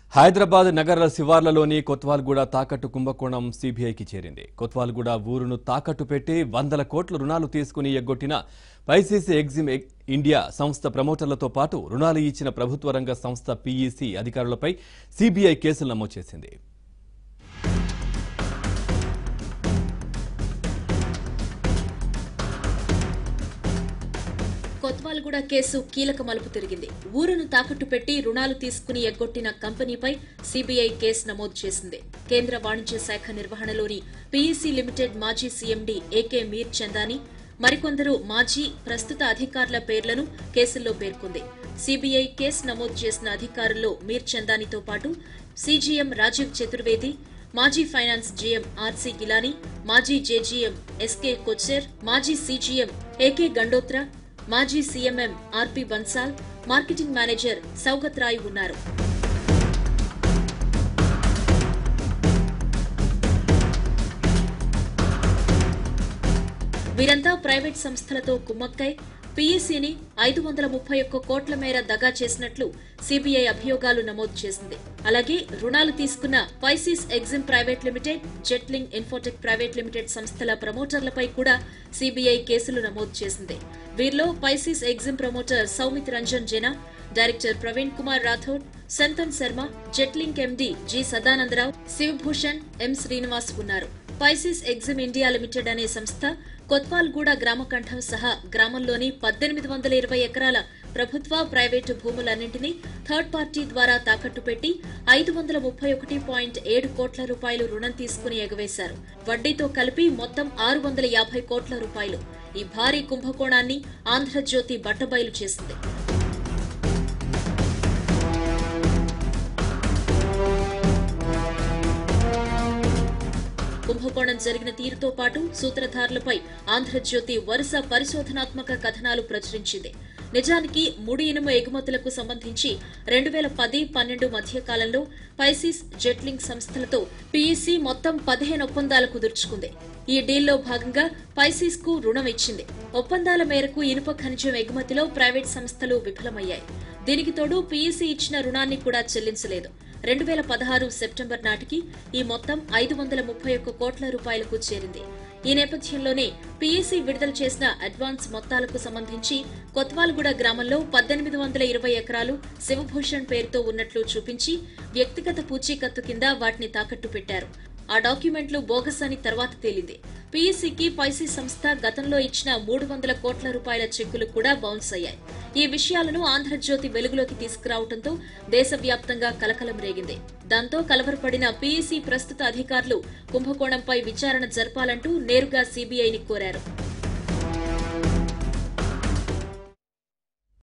హైదరాబాద్ నగర శివార్లలోని కొత్వాల్గూడ తాకట్టు కుంభకోణం సీబీఐకి చేరింది కొత్వాల్గూడ ఊరును తాకట్టు పెట్టి వందల కోట్ల రుణాలు తీసుకుని ఎగ్గొట్టిన పైసీసీ ఎగ్జిమ్ ఎగ్- ఇండియా సంస్థ ప్రమోటర్లతో పాటు రుణాలు ఇచ్చిన ప్రభుత్వ రంగ సంస్థ పీఈసీ అధికారులపై సీబీఐ కేసులు నమోదు చేసింది కొత్వాల్గూడ కేసు కీలక మలుపు తిరిగింది ఊరును తాకట్టు పెట్టి రుణాలు తీసుకుని ఎగ్గొట్టిన కంపెనీపై సీబీఐ కేసు నమోదు చేసింది కేంద్ర వాణిజ్య శాఖ నిర్వహణలోని పీఈసీ లిమిటెడ్ మాజీ సీఎండీ ఏకే మీర్ చందాని మరికొందరు మాజీ ప్రస్తుత అధికారుల పేర్లను కేసుల్లో పేర్కొంది సీబీఐ కేసు నమోదు చేసిన అధికారుల్లో మీర్ చందానితో పాటు సీజీఎం రాజీవ్ చతుర్వేది మాజీ ఫైనాన్స్ జీఎం ఆర్సీ గిలానీ మాజీ జేజీఎం ఎస్కే కొచ్చెర్ మాజీ సీజీఎం ఏకే గండోత్రా మాజీ CMM R P Bansal marketing manager Saugat Roy ఉన్నారు వీరంతా ప్రైవేట్ సంస్థలతో కుమ్మక్కై పీఈసీని ఐదు వందల ముప్పై ఒక్క కోట్ల మేర దగా చేసినట్లు సీబీఐ అభియోగాలు నమోదు చేసింది అలాగే రుణాలు తీసుకున్న పైసిస్ Exim private limited Jetling Infotech private limited సంస్థల ప్రమోటర్లపై కూడా సీబీఐ కేసులు నమోదు చేసింది వీరిలో పైసిస్ Exim promoter Soumit Ranjan Jena director Praveen Kumar Rathod Santan Sharma Jetlink MD G Sadanandarao Shivabhushan M Srinivas ఉన్నారు పైసిస్ ఎగ్జిమ్ ఇండియా లిమిటెడ్ అనే సంస్థ కొత్వాల్గూడ గ్రామకంఠం సహా గ్రామంలోని పద్దెనిమిది వందల ఇరవై ఎకరాల ప్రభుత్వ ప్రైవేటు భూములన్నింటినీ థర్డ్ పార్టీ ద్వారా తాకట్టు పెట్టి ఐదు వందల ముప్పై ఒకటి పాయింట్ ఏడు కోట్ల రూపాయలు రుణం తీసుకుని ఎగవేశారు వడ్డీతో కలిపి మొత్తం ఆరు వందల యాభై కోట్ల రూపాయలు ఈ భారీ కుంభకోణాన్ని ఆంధ్రజ్యోతి బట్టబయలు చేసింది కుంభకోణం జరిగిన తీరుతో పాటు సూత్రధారులపై ఆంధ్రజ్యోతి వరుస పరిశోధనాత్మక కథనాలు ప్రచురించింది నిజానికి ముడి ఇనుము ఎగుమతులకు సంబంధించి రెండు వేల పది పన్నెండు మధ్య కాలంలో పైసిస్ జెట్లింగ్ సంస్థలతో పీఈసీ మొత్తం పదిహేను ఒప్పందాలు కుదుర్చుకుంది ఈ డీల్లో భాగంగా పైసిస్ కు రుణం ఇచ్చింది ఒప్పందాల మేరకు ఇనుప ఖనిజం ఎగుమతిలో ప్రైవేట్ సంస్థలు విఫలమయ్యాయి దీనికి తోడు పీఈసీ ఇచ్చిన రుణాన్ని కూడా చెల్లించలేదు రెండు వేల పదహారు సెప్టెంబర్ నాటికి ఈ మొత్తం ఐదు వందల ముప్పై ఒక్క కోట్ల రూపాయలకు చేరింది ఈ నేపథ్యంలోనే పీఈసీ విడుదల చేసిన అడ్వాన్స్ మొత్తాలకు సంబంధించి కొత్వాల్గూడ గ్రామంలో పద్దెనిమిది వందల ఇరవై ఎకరాలు శివభూషణ్ పేరుతో ఉన్నట్లు చూపించి వ్యక్తిగత పూచీకత్తు కింద వాటిని తాకట్టు పెట్టారు ఆ డాక్యుమెంట్లు బోగస్ అని తర్వాత తేలింది పీఈసీకి పైసీ సంస్థ గతంలో ఇచ్చిన మూడు వందల కోట్ల రూపాయల చెక్కులు కూడా బౌన్స్ అయ్యాయి ఈ విషయాలను ఆంధ్రజ్యోతి వెలుగులోకి తీసుకురావడంతో దేశవ్యాప్తంగా కలకలం రేగింది దాంతో కలవరపడిన పీఈసీ ప్రస్తుత అధికారులు కుంభకోణంపై విచారణ జరపాలంటూ నేరుగా సీబీఐని కోరారు